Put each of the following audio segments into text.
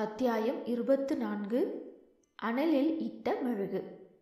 அத்தியாயம் இருபத்து நான்கு அனலில் இட்ட மெழுகு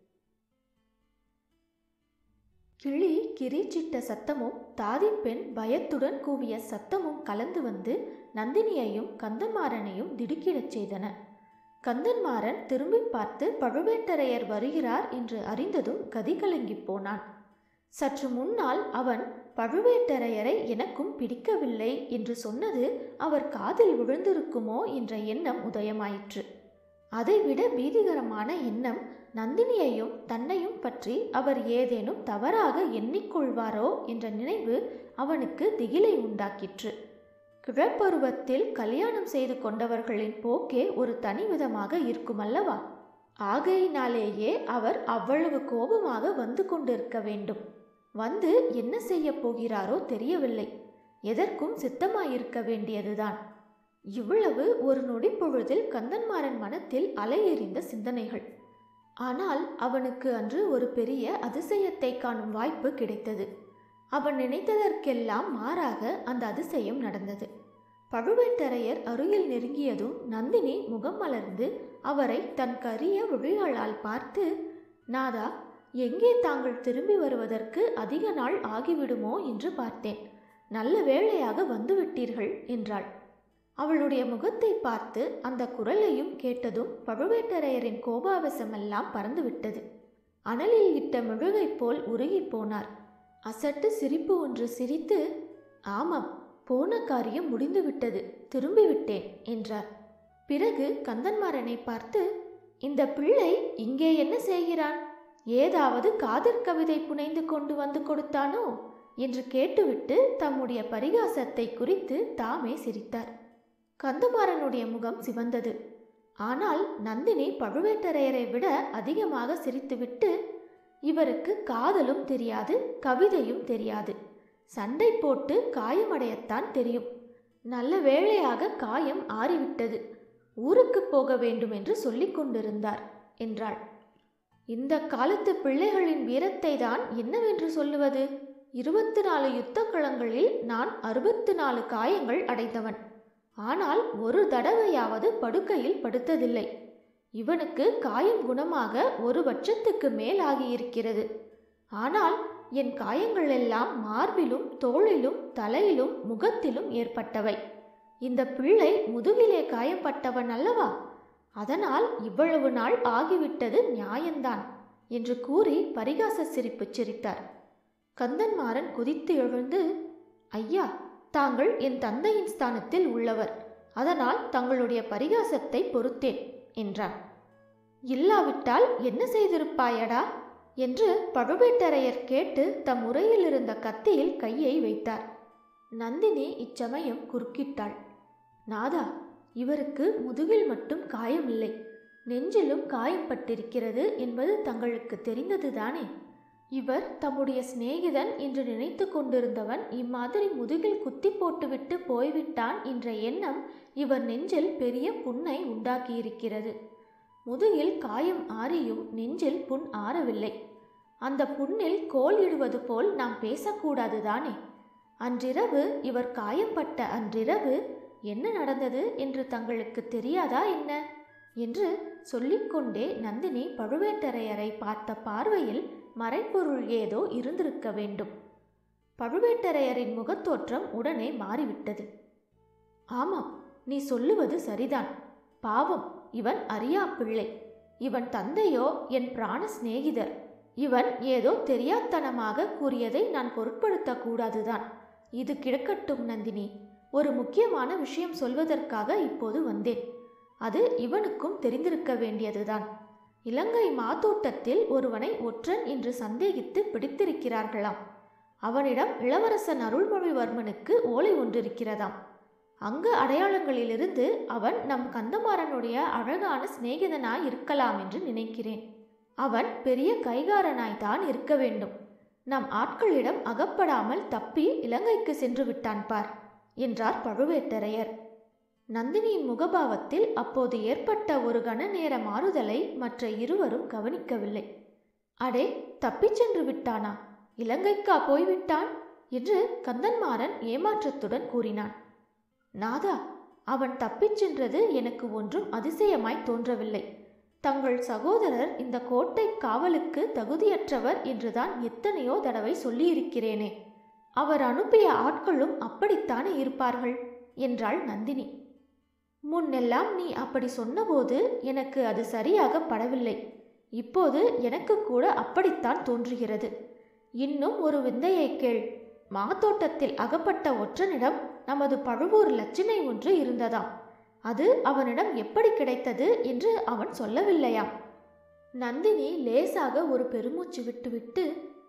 கிளி கிரீச்சிட்ட சத்தமும் தாதிப்பெண் பயத்துடன் கூவிய சத்தமும் கலந்து வந்து நந்தினியையும் கந்தன்மாறனையும் திடுக்கிடச் செய்தன கந்தன்மாறன் திரும்பி பார்த்து பழுவேட்டரையர் வருகிறார் என்று அறிந்ததும் கதி கலங்கிப் போனான் சற்று முன்னால் அவன் பழுவேட்டரையரை எனக்கும் பிடிக்கவில்லை என்று சொன்னது அவர் காதில் விழுந்திருக்குமோ என்ற எண்ணம் உதயமாயிற்று அதைவிட பீதிகரமான எண்ணம் நந்தினியையும் தன்னையும் பற்றி அவர் ஏதேனும் தவறாக எண்ணிக்கொள்வாரோ என்ற நினைவு அவனுக்கு திகிலை உண்டாக்கிற்று கிழப்பருவத்தில் கல்யாணம் செய்து கொண்டவர்களின் போக்கே ஒரு தனிவிதமாக இருக்குமல்லவா ஆகையினாலேயே அவர் அவ்வளவு கோபமாக வந்து கொண்டிருக்க வேண்டும் வந்து என்ன செய்ய போகிறாரோ தெரியவில்லை எதற்கும் சித்தமாயிருக்க வேண்டியதுதான் இவ்வளவு ஒரு நொடி பொழுதில் கந்தன்மாறன் மனத்தில் அலையெறிந்த சிந்தனைகள் ஆனால் அவனுக்கு அன்று ஒரு பெரிய அதிசயத்தை காணும் வாய்ப்பு கிடைத்தது அவன் நினைத்ததற்கெல்லாம் மாறாக அந்த அதிசயம் நடந்தது பழுவேட்டரையர் அருகில் நெருங்கியதும் நந்தினி முகம் மலர்ந்து அவரை தன் கரிய விழிகளால் பார்த்து நாதா எங்கே தாங்கள் திரும்பி வருவதற்கு அதிக நாள் ஆகிவிடுமோ என்று பார்த்தேன் நல்ல வேளையாக வந்துவிட்டீர்கள் என்றாள் அவளுடைய முகத்தை பார்த்து அந்த குரலையும் கேட்டதும் பழுவேட்டரையரின் கோபாவசமெல்லாம் பறந்துவிட்டது அனலில் இட்ட மெழுகைப் போல் உருகிப் போனார் அசட்டு சிரிப்பு ஒன்று சிரித்து ஆமாம் போன காரியம் முடிந்துவிட்டது திரும்பிவிட்டேன் என்றார் பிறகு கந்தன்மாறனை பார்த்து இந்த பிள்ளை இங்கே என்ன செய்கிறான் ஏதாவது காதற் கவிதை புனைந்து கொண்டு வந்து கொடுத்தானோ என்று கேட்டுவிட்டு தம்முடைய பரிகாசத்தை குறித்து தாமே சிரித்தார் கந்தமாறனுடைய முகம் சிவந்தது ஆனால் நந்தினி பழுவேட்டரையரை விட அதிகமாக சிரித்துவிட்டு இவருக்கு காதலும் தெரியாது கவிதையும் தெரியாது சண்டை போட்டு காயமடையத்தான் தெரியும் நல்ல வேளையாக காயம் ஆறிவிட்டது ஊருக்கு போக வேண்டும் என்று சொல்லிக் கொண்டிருந்தார் என்றாள் இந்த காலத்து பிள்ளைகளின் வீரத்தை தான் என்னவென்று சொல்லுவது இருபத்தி நாலு யுத்த களங்களில் நான் அறுபத்து நாலு காயங்கள் அடைந்தவன் ஆனால் ஒரு தடவையாவது படுக்கையில் படுத்ததில்லை இவனுக்கு காயம் குணமாக ஒரு வருஷத்துக்கு மேல் ஆகியிருக்கிறது ஆனால் என் காயங்கள் எல்லாம் மார்பிலும் தோளிலும் தலையிலும் முகத்திலும் ஏற்பட்டவை இந்த பிள்ளை முதுகிலே காயப்பட்டவன் அல்லவா அதனால் இவ்வளவு நாள் ஆகிவிட்டது நியாயந்தான் என்று கூறி பரிகாச சிரிப்பு சிரித்தார் கந்தன்மாறன் குதித்து எழுந்து ஐயா தாங்கள் என் தந்தையின் ஸ்தானத்தில் உள்ளவர் அதனால் தங்களுடைய பரிகாசத்தை பொறுத்தேன் என்றான் இல்லாவிட்டால் என்ன செய்திருப்பாயடா என்று பழுவேட்டரையர் கேட்டு தம் உரையில் இருந்த கத்தியில் கையை வைத்தார் நந்தினி இச்சமயம் குறுக்கிட்டாள் நாதா இவருக்கு முதுகில் மட்டும் காயமில்லை நெஞ்சிலும் காயம்பட்டிருக்கிறது என்பது தங்களுக்கு தெரிந்ததுதானே இவர் தம்முடைய சிநேகிதன் என்று நினைத்து கொண்டிருந்தவன் இம்மாதிரி முதுகில் குத்தி போட்டுவிட்டு போய்விட்டான் என்ற எண்ணம் இவர் நெஞ்சில் பெரிய புண்ணை உண்டாக்கியிருக்கிறது முதுகில் காயம் ஆறியும் நெஞ்சில் புண் ஆறவில்லை அந்த புண்ணில் கோல் இடுவது போல் நாம் பேசக்கூடாதுதானே அன்றிரவு இவர் காயம்பட்ட அன்றிரவு என்ன நடந்தது என்று தங்களுக்கு தெரியாதா என்ன என்று சொல்லிக்கொண்டே நந்தினி பழுவேட்டரையரை பார்த்த பார்வையில் மறைப்பொருள் ஏதோ இருந்திருக்க வேண்டும் பழுவேட்டரையரின் முகத்தோற்றம் உடனே மாறிவிட்டது ஆமாம் நீ சொல்லுவது சரிதான் பாவம் இவன் அறியா பிள்ளை இவன் தந்தையோ என் பிராண சிநேகிதர் இவன் ஏதோ தெரியாத்தனமாக கூறியதை நான் பொருட்படுத்தக் கூடாதுதான் இது கிடக்கட்டும் நந்தினி ஒரு முக்கியமான விஷயம் சொல்வதற்காக இப்போது வந்தேன் அது இவனுக்கும் தெரிந்திருக்க வேண்டியதுதான் இலங்கை மாத்தோட்டத்தில் ஒருவனை ஒற்றன் என்று சந்தேகித்து பிடித்திருக்கிறார்களாம் அவனிடம் இளவரசன் அருள்மொழிவர்மனுக்கு ஓலை ஒன்றிருக்கிறதாம் அங்கு அடையாளங்களிலிருந்து அவன் நம் கந்தமாறனுடைய அழகான சிநேகிதனாய் இருக்கலாம் என்று நினைக்கிறேன் அவன் பெரிய கைகாரனாய்தான் இருக்க வேண்டும் நம் ஆட்களிடம் அகப்படாமல் தப்பி இலங்கைக்கு சென்று விட்டான் பார் என்றார் பழுவேட்டரையர் நந்தினியின் முகபாவத்தில் அப்போது ஏற்பட்ட ஒரு கன நேர மாறுதலை மற்ற இருவரும் கவனிக்கவில்லை அடே தப்பிச் சென்று விட்டானா இலங்கைக்கா போய்விட்டான் என்று கந்தன்மாறன் ஏமாற்றத்துடன் கூறினான் நாதா அவன் தப்பிச் சென்றது எனக்கு ஒன்றும் அதிசயமாய் தோன்றவில்லை தங்கள் சகோதரர் இந்த கோட்டை காவலுக்கு தகுதியற்றவர் என்றுதான் எத்தனையோ தடவை சொல்லியிருக்கிறேனே அவர் அனுப்பிய ஆட்களும் அப்படித்தானே இருப்பார்கள் என்றாள் நந்தினி முன்னெல்லாம் நீ அப்படி சொன்னபோது எனக்கு அது சரியாக படவில்லை இப்போது எனக்கு கூட அப்படித்தான் தோன்றுகிறது இன்னும் ஒரு விந்தையை கேள் மாத்தோட்டத்தில் அகப்பட்ட ஒற்றனிடம் நமது பழுவூர் லட்சினை ஒன்று இருந்ததாம் அது அவனிடம் எப்படி கிடைத்தது என்று அவன் சொல்லவில்லையாம் நந்தினி லேசாக ஒரு பெருமூச்சு விட்டுவிட்டு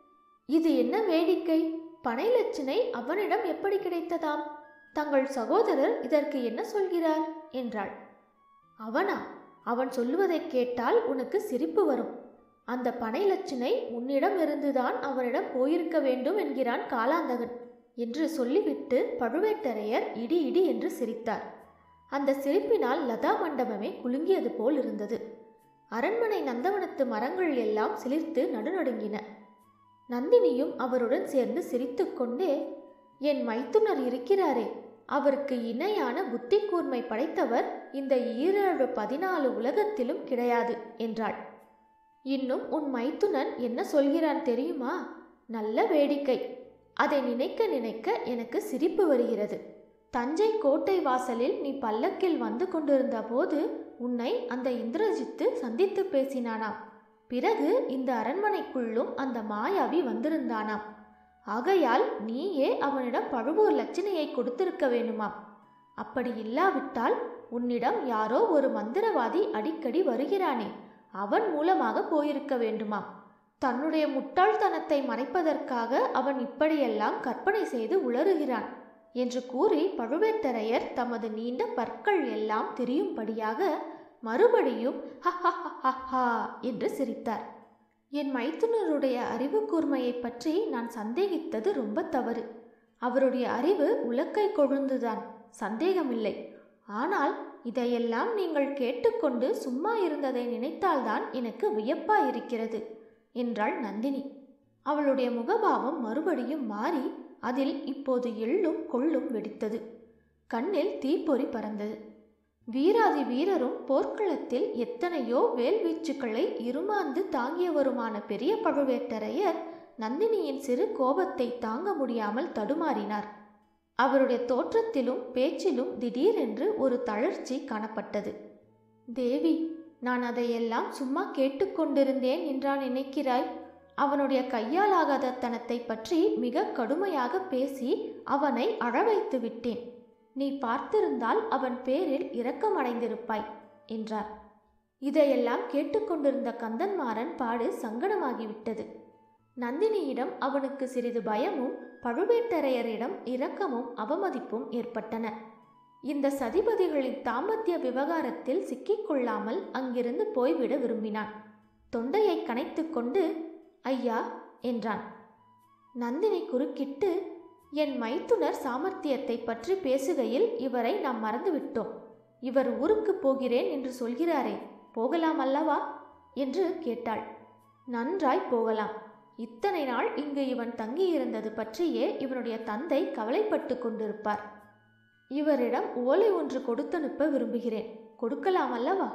இது என்ன வேடிக்கை பனை லட்சினை அவனிடம் எப்படி கிடைத்ததாம் தங்கள் சகோதரர் இதற்கு என்ன சொல்கிறார் என்றாள் அவனா அவன் சொல்லுவதைக் கேட்டால் உனக்கு சிரிப்பு வரும் அந்த பனை லட்சினை உன்னிடம் இருந்துதான் அவனிடம் போயிருக்க வேண்டும் என்கிறான் காலாந்தகன் என்று சொல்லிவிட்டு பழுவேட்டரையர் இடி இடி என்று சிரித்தார் அந்த சிரிப்பினால் லதா மண்டபமே குலுங்கியது போல் இருந்தது அரண்மனை நந்தவனத்து மரங்கள் எல்லாம் சிலிர்த்து நடுநடுங்கின நந்தினியும் அவருடன் சேர்ந்து சிரித்துக்கொண்டே என் மைத்துனர் இருக்கிறாரே அவருக்கு இணையான புத்தி கூர்மை படைத்தவர் இந்த ஈரேழு பதினாலு உலகத்திலும் கிடையாது என்றாள் இன்னும் உன் மைத்துனன் என்ன சொல்கிறான் தெரியுமா நல்ல வேடிக்கை அதை நினைக்க நினைக்க எனக்கு சிரிப்பு வருகிறது தஞ்சை கோட்டை வாசலில் நீ பல்லக்கில் வந்து கொண்டிருந்த போது உன்னை அந்த இந்திரஜித்து சந்தித்து பேசினானாம் பிறகு இந்த அரண்மனைக்குள்ளும் அந்த மாயாவி வந்திருந்தானாம் ஆகையால் நீயே அவனிடம் பழுவூர் லட்சணையை கொடுத்திருக்க வேண்டுமாம் அப்படி இல்லாவிட்டால் உன்னிடம் யாரோ ஒரு மந்திரவாதி அடிக்கடி வருகிறானே அவன் மூலமாக போயிருக்க வேண்டுமாம் தன்னுடைய முட்டாள்தனத்தை மறைப்பதற்காக அவன் இப்படியெல்லாம் கற்பனை செய்து உளறுகிறான் என்று கூறி பழுவேட்டரையர் தமது நீண்ட பற்கள் எல்லாம் தெரியும்படியாக மறுபடியும் ஹஹா என்று சிரித்தார் என் மைத்துனருடைய அறிவு கூர்மையை பற்றி நான் சந்தேகித்தது ரொம்ப தவறு அவருடைய அறிவு உலக்கை கொழுந்துதான் சந்தேகமில்லை ஆனால் இதையெல்லாம் நீங்கள் கேட்டுக்கொண்டு சும்மா இருந்ததை நினைத்தால்தான் எனக்கு வியப்பாயிருக்கிறது என்றாள் நந்தினி அவளுடைய முகபாவம் மறுபடியும் மாறி அதில் இப்போது எள்ளும் கொள்ளும் வெடித்தது கண்ணில் தீப்பொறி பறந்தது வீராதி வீரரும் போர்க்களத்தில் எத்தனையோ வேல்வீச்சுக்களை இருமாந்து தாங்கியவருமான பெரிய பழுவேட்டரையர் நந்தினியின் சிறு கோபத்தை தாங்க முடியாமல் தடுமாறினார் அவருடைய தோற்றத்திலும் பேச்சிலும் திடீரென்று ஒரு தளர்ச்சி காணப்பட்டது தேவி நான் அதையெல்லாம் சும்மா கேட்டுக்கொண்டிருந்தேன் என்றா நினைக்கிறாய் அவனுடைய கையாலாகாத தனத்தை பற்றி மிக கடுமையாக பேசி அவனை அழவைத்து விட்டேன் நீ பார்த்திருந்தால் அவன் பேரில் இரக்கமடைந்திருப்பாய் என்றார் இதையெல்லாம் கேட்டுக்கொண்டிருந்த கந்தன்மாறன் பாடு சங்கடமாகிவிட்டது நந்தினியிடம் அவனுக்கு சிறிது பயமும் பழுவேட்டரையரிடம் இரக்கமும் அவமதிப்பும் ஏற்பட்டன இந்த சதிபதிகளின் தாம்பத்திய விவகாரத்தில் சிக்கிக்கொள்ளாமல் அங்கிருந்து போய்விட விரும்பினான் தொண்டையை கனைத்துக்கொண்டு ஐயா என்றான் நந்தினி குறுக்கிட்டு என் மைத்துனர் சாமர்த்தியத்தை பற்றி பேசுகையில் இவரை நாம் மறந்துவிட்டோம் இவர் ஊருக்கு போகிறேன் என்று சொல்கிறாரே போகலாம் அல்லவா என்று கேட்டாள் நன்றாய் போகலாம் இத்தனை நாள் இங்கு இவன் தங்கியிருந்தது பற்றியே இவனுடைய தந்தை கவலைப்பட்டு கொண்டிருப்பார் இவரிடம் ஓலை ஒன்று கொடுத்தனுப்ப விரும்புகிறேன் கொடுக்கலாம் அல்லவா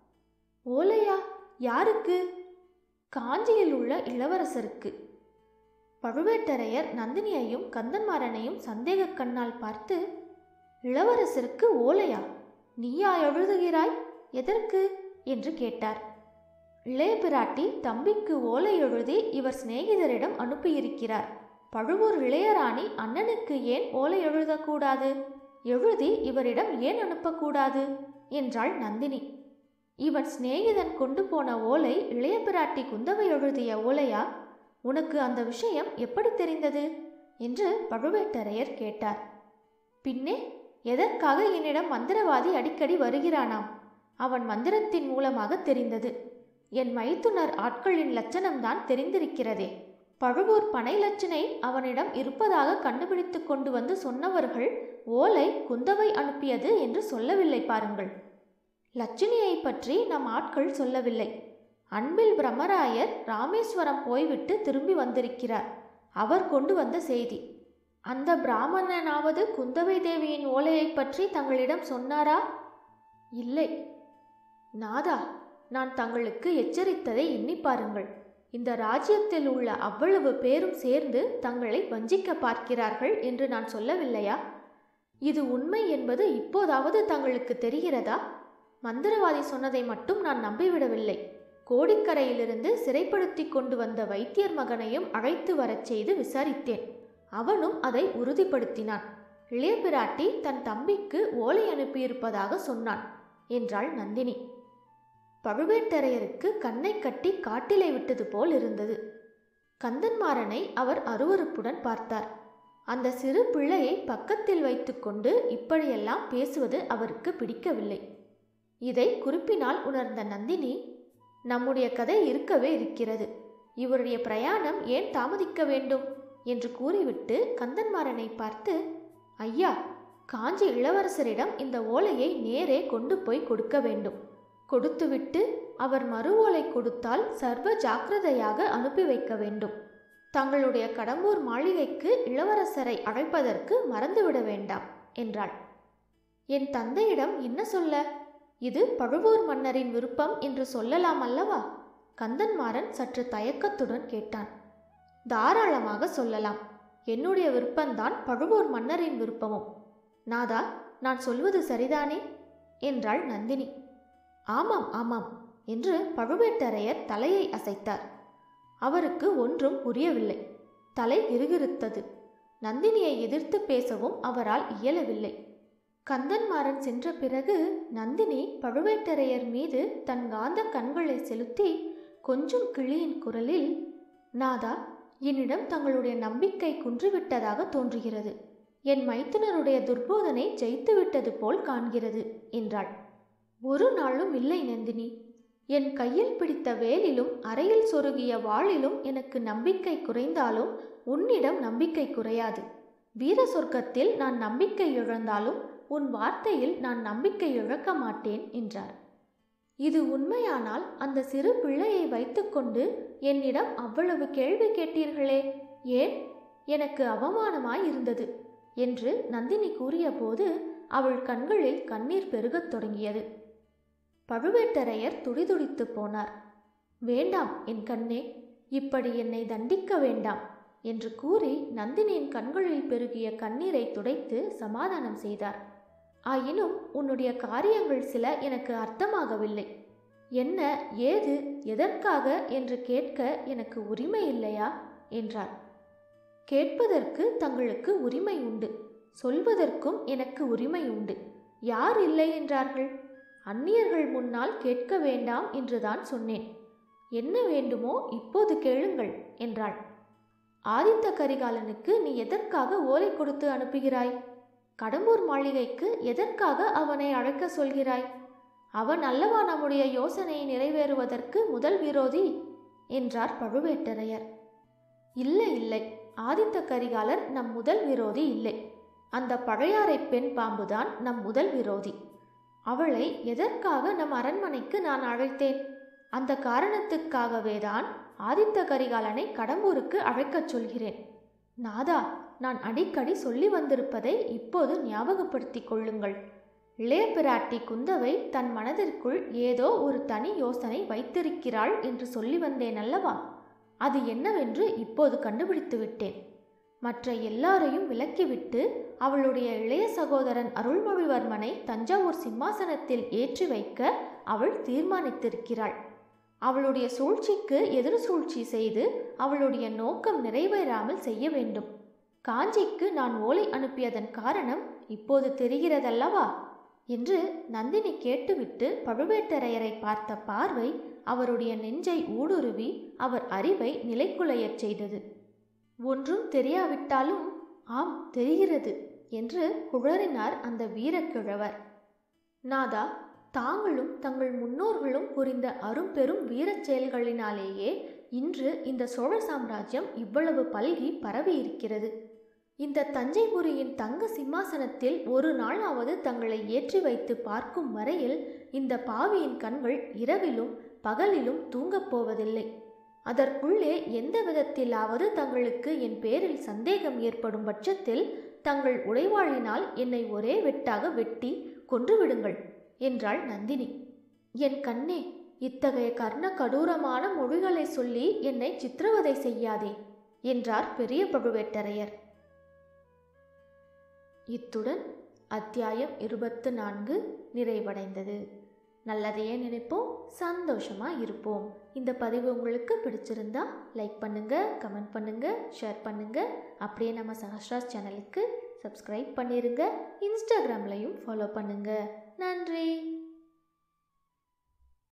ஓலையா யாருக்கு காஞ்சியில் உள்ள இளவரசருக்கு பழுவேட்டரையர் நந்தினியையும் கந்தன்மாறனையும் சந்தேக கண்ணால் பார்த்து இளவரசருக்கு ஓலையா நீயா எழுதுகிறாய் எதற்கு என்று கேட்டார் இளைய பிராட்டி தம்பிக்கு ஓலை எழுதி இவர் சிநேகிதரிடம் அனுப்பியிருக்கிறார் பழுவூர் இளையராணி அண்ணனுக்கு ஏன் ஓலை எழுதக்கூடாது எழுதி இவரிடம் ஏன் அனுப்பக்கூடாது என்றாள் நந்தினி இவன் சிநேகிதன் கொண்டு போன ஓலை இளைய பிராட்டி குந்தவை எழுதிய ஓலையா உனக்கு அந்த விஷயம் எப்படி தெரிந்தது என்று பழுவேட்டரையர் கேட்டார் பின்னே எதற்காக என்னிடம் மந்திரவாதி அடிக்கடி வருகிறானாம் அவன் மந்திரத்தின் மூலமாக தெரிந்தது என் மைத்துனர் ஆட்களின் லட்சணம்தான் தெரிந்திருக்கிறதே பழுவூர் பனை லட்சணை அவனிடம் இருப்பதாக கண்டுபிடித்து கொண்டு வந்து சொன்னவர்கள் ஓலை குந்தவை அனுப்பியது என்று சொல்லவில்லை பாருங்கள் லட்சுமியை பற்றி நம் ஆட்கள் சொல்லவில்லை அன்பில் பிரம்மராயர் ராமேஸ்வரம் போய்விட்டு திரும்பி வந்திருக்கிறார் அவர் கொண்டு வந்த செய்தி அந்த பிராமணனாவது குந்தவை தேவியின் ஓலையைப் பற்றி தங்களிடம் சொன்னாரா இல்லை நாதா நான் தங்களுக்கு எச்சரித்ததை எண்ணி பாருங்கள் இந்த ராஜ்யத்தில் உள்ள அவ்வளவு பேரும் சேர்ந்து தங்களை வஞ்சிக்க பார்க்கிறார்கள் என்று நான் சொல்லவில்லையா இது உண்மை என்பது இப்போதாவது தங்களுக்கு தெரிகிறதா மந்திரவாதி சொன்னதை மட்டும் நான் நம்பிவிடவில்லை கோடிக்கரையிலிருந்து சிறைப்படுத்தி கொண்டு வந்த வைத்தியர் மகனையும் அழைத்து வரச் செய்து விசாரித்தேன் அவனும் அதை உறுதிப்படுத்தினான் இளைய பிராட்டி தன் தம்பிக்கு ஓலை அனுப்பியிருப்பதாக சொன்னான் என்றாள் நந்தினி பழுவேட்டரையருக்கு கண்ணை கட்டி காட்டிலே விட்டது போல் இருந்தது கந்தன்மாறனை அவர் அருவருப்புடன் பார்த்தார் அந்த சிறு பிள்ளையை பக்கத்தில் வைத்துக்கொண்டு இப்படியெல்லாம் பேசுவது அவருக்கு பிடிக்கவில்லை இதை குறிப்பினால் உணர்ந்த நந்தினி நம்முடைய கதை இருக்கவே இருக்கிறது இவருடைய பிரயாணம் ஏன் தாமதிக்க வேண்டும் என்று கூறிவிட்டு கந்தன்மாறனை பார்த்து ஐயா காஞ்சி இளவரசரிடம் இந்த ஓலையை நேரே கொண்டு போய் கொடுக்க வேண்டும் கொடுத்துவிட்டு அவர் மறு ஓலை கொடுத்தால் சர்வ ஜாக்கிரதையாக அனுப்பி வைக்க வேண்டும் தங்களுடைய கடம்பூர் மாளிகைக்கு இளவரசரை அழைப்பதற்கு மறந்துவிட வேண்டாம் என்றாள் என் தந்தையிடம் என்ன சொல்ல இது பழுவூர் மன்னரின் விருப்பம் என்று சொல்லலாம் அல்லவா கந்தன்மாறன் சற்று தயக்கத்துடன் கேட்டான் தாராளமாக சொல்லலாம் என்னுடைய விருப்பம்தான் பழுவூர் மன்னரின் விருப்பமும் நாதா நான் சொல்வது சரிதானே என்றாள் நந்தினி ஆமாம் ஆமாம் என்று பழுவேட்டரையர் தலையை அசைத்தார் அவருக்கு ஒன்றும் புரியவில்லை தலை கிருகிருத்தது நந்தினியை எதிர்த்து பேசவும் அவரால் இயலவில்லை கந்தன்மாறன் சென்ற பிறகு நந்தினி பழுவேட்டரையர் மீது தன் காந்த கண்களை செலுத்தி கொஞ்சம் கிளியின் குரலில் நாதா என்னிடம் தங்களுடைய நம்பிக்கை குன்றுவிட்டதாக தோன்றுகிறது என் மைத்துனருடைய துர்போதனை ஜெயித்துவிட்டது போல் காண்கிறது என்றாள் ஒரு நாளும் இல்லை நந்தினி என் கையில் பிடித்த வேலிலும் அறையில் சொருகிய வாளிலும் எனக்கு நம்பிக்கை குறைந்தாலும் உன்னிடம் நம்பிக்கை குறையாது வீர சொர்க்கத்தில் நான் நம்பிக்கை இழந்தாலும் உன் வார்த்தையில் நான் நம்பிக்கை இழக்க மாட்டேன் என்றார் இது உண்மையானால் அந்த சிறு பிள்ளையை வைத்துக்கொண்டு என்னிடம் அவ்வளவு கேள்வி கேட்டீர்களே ஏன் எனக்கு அவமானமாய் இருந்தது என்று நந்தினி கூறியபோது அவள் கண்களில் கண்ணீர் பெருகத் தொடங்கியது பழுவேட்டரையர் துடிதுடித்து போனார் வேண்டாம் என் கண்ணே இப்படி என்னை தண்டிக்க வேண்டாம் என்று கூறி நந்தினியின் கண்களில் பெருகிய கண்ணீரை துடைத்து சமாதானம் செய்தார் ஆயினும் உன்னுடைய காரியங்கள் சில எனக்கு அர்த்தமாகவில்லை என்ன ஏது எதற்காக என்று கேட்க எனக்கு உரிமை இல்லையா என்றார் கேட்பதற்கு தங்களுக்கு உரிமை உண்டு சொல்வதற்கும் எனக்கு உரிமை உண்டு யார் இல்லை என்றார்கள் அந்நியர்கள் முன்னால் கேட்க வேண்டாம் என்றுதான் சொன்னேன் என்ன வேண்டுமோ இப்போது கேளுங்கள் என்றாள் ஆதித்த கரிகாலனுக்கு நீ எதற்காக ஓலை கொடுத்து அனுப்புகிறாய் கடம்பூர் மாளிகைக்கு எதற்காக அவனை அழைக்க சொல்கிறாய் அவன் அல்லவா நம்முடைய யோசனையை நிறைவேறுவதற்கு முதல் விரோதி என்றார் பழுவேட்டரையர் இல்லை இல்லை ஆதித்த கரிகாலர் நம் முதல் விரோதி இல்லை அந்த பழையாறை பெண் பாம்புதான் நம் முதல் விரோதி அவளை எதற்காக நம் அரண்மனைக்கு நான் அழைத்தேன் அந்த காரணத்துக்காகவே தான் ஆதித்த கரிகாலனை கடம்பூருக்கு அழைக்கச் சொல்கிறேன் நாதா நான் அடிக்கடி சொல்லி வந்திருப்பதை இப்போது ஞாபகப்படுத்திக் கொள்ளுங்கள் இளைய பிராட்டி குந்தவை தன் மனதிற்குள் ஏதோ ஒரு தனி யோசனை வைத்திருக்கிறாள் என்று சொல்லி வந்தேன் அல்லவா அது என்னவென்று இப்போது கண்டுபிடித்து விட்டேன் மற்ற எல்லாரையும் விலக்கிவிட்டு அவளுடைய இளைய சகோதரன் அருள்மொழிவர்மனை தஞ்சாவூர் சிம்மாசனத்தில் ஏற்றி வைக்க அவள் தீர்மானித்திருக்கிறாள் அவளுடைய சூழ்ச்சிக்கு எதிர் சூழ்ச்சி செய்து அவளுடைய நோக்கம் நிறைவேறாமல் செய்ய வேண்டும் காஞ்சிக்கு நான் ஓலை அனுப்பியதன் காரணம் இப்போது தெரிகிறதல்லவா என்று நந்தினி கேட்டுவிட்டு பழுவேட்டரையரை பார்த்த பார்வை அவருடைய நெஞ்சை ஊடுருவி அவர் அறிவை நிலைக்குலையச் செய்தது ஒன்றும் தெரியாவிட்டாலும் ஆம் தெரிகிறது என்று குழறினார் அந்த வீரக்கிழவர் நாதா தாங்களும் தங்கள் முன்னோர்களும் புரிந்த அரும்பெரும் வீரச் செயல்களினாலேயே இன்று இந்த சோழ சாம்ராஜ்யம் இவ்வளவு பல்கி பரவி இருக்கிறது இந்த தஞ்சைபுரியின் தங்க சிம்மாசனத்தில் ஒரு நாளாவது தங்களை ஏற்றி வைத்து பார்க்கும் வரையில் இந்த பாவியின் கண்கள் இரவிலும் பகலிலும் தூங்கப் போவதில்லை அதற்குள்ளே எந்த விதத்திலாவது தங்களுக்கு என் பேரில் சந்தேகம் ஏற்படும் பட்சத்தில் தங்கள் உடைவாளினால் என்னை ஒரே வெட்டாக வெட்டி கொன்றுவிடுங்கள் என்றாள் நந்தினி என் கண்ணே இத்தகைய கர்ண கடூரமான மொழிகளை சொல்லி என்னை சித்திரவதை செய்யாதே என்றார் பெரிய பழுவேட்டரையர் இத்துடன் அத்தியாயம் இருபத்து நான்கு நிறைவடைந்தது நல்லதையே நினைப்போம் சந்தோஷமா இருப்போம் இந்த பதிவு உங்களுக்கு பிடிச்சிருந்தா லைக் பண்ணுங்க கமெண்ட் பண்ணுங்க ஷேர் பண்ணுங்க அப்படியே நம்ம சஹஸ்ராஸ் சேனலுக்கு சப்ஸ்கிரைப் பண்ணிருங்க இன்ஸ்டாகிராம்லையும் ஃபாலோ பண்ணுங்க நன்றி